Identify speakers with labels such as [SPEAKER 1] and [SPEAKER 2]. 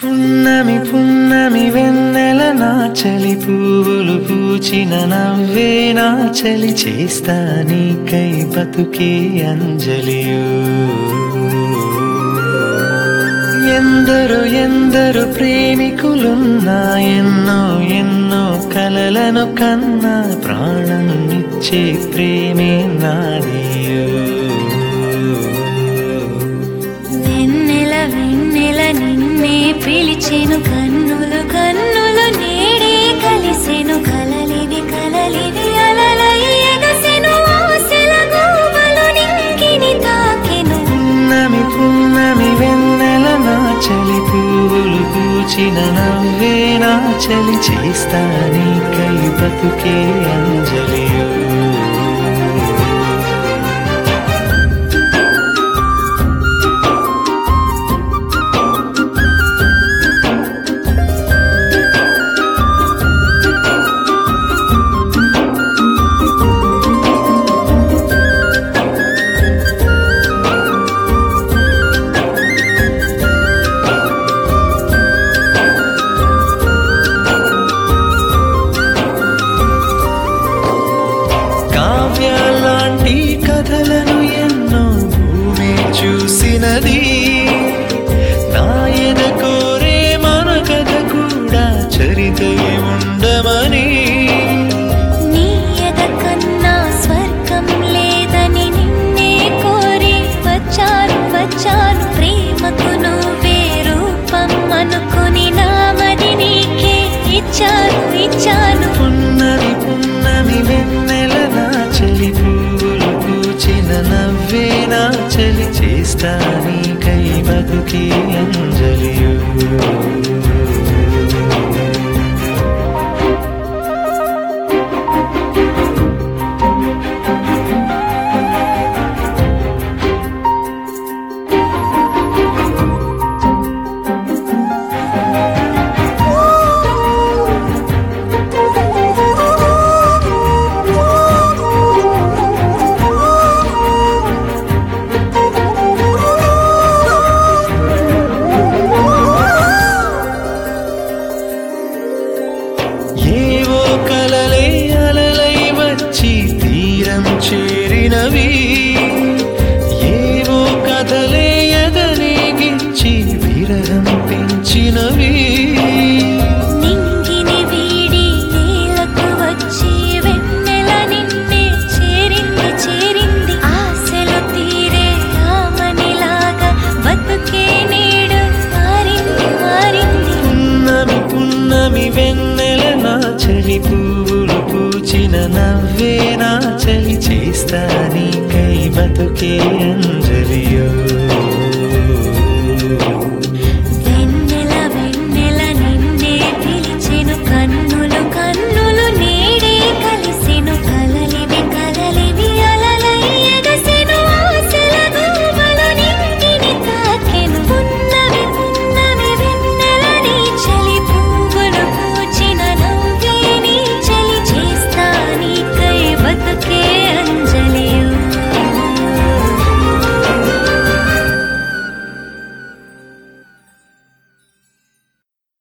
[SPEAKER 1] పున్నమి పున్నమి వెన్నెల నా చలి పువ్వులు పూచిన నవ్వే నా చలి చేస్తా నీకై బతుకే అంజలియు ఎందరో ఎందరో ప్రేమికులున్నా ఎన్నో ఎన్నో కలలను కన్నా ప్రాణం ఇచ్చే ప్రేమే నాదియు
[SPEAKER 2] వెన్నెల వెన్నెల నిన్నే పిలిచెను కన్నులు కన్నులు నేడే కలిసెను కలలివి కలలివి అలలై ఎగసెను ఆశల గూబలు నింగిని తాకెను
[SPEAKER 1] పున్నమి పున్నమి వెన్నెల నా చలి పువ్వులు పూచిన నవ్వే నా చలి చేస్తా నీకై బతుకే అంజలియు కావ్యాలాంటి కథలను ఎన్నో భూమి చూసినది నా ఎద కోరే మన కథ కూడా చరితయే ఉండమని
[SPEAKER 2] నీ ఎద కన్నా స్వర్గం లేదని నిన్నే కోరి వచ్చాను వచ్చాను ప్రేమకు నువ్వే రూపం అనుకుని నామది నీకే ఇచ్చాను ఇచ్చాను
[SPEAKER 1] పున్నమి పున్నమి వెన్నెల నా చలి పువ్వులు పూచిన నవ్వే నా చలి చేస్తా నీకై బతుకే అంజలియు ఏవో కలలే అలలై వచ్చి తీరం చేరినవి ఏవో కథలే ఎదరేగిచ్చి విరహం పెంచినవి
[SPEAKER 2] నింగిని వీడి నేలకు వచ్చి వెన్నెల నిన్నే చేరింది చేరింది ఆశలు తీరే రామనిలాగా బతుకే నేడు మారింది మారింది
[SPEAKER 1] పున్నమి పున్నమి వెన్నెల నా చలి పువ్వులు పూచిన నవ్వే నా చలి చేస్తా నీకై బతుకే అంజలియో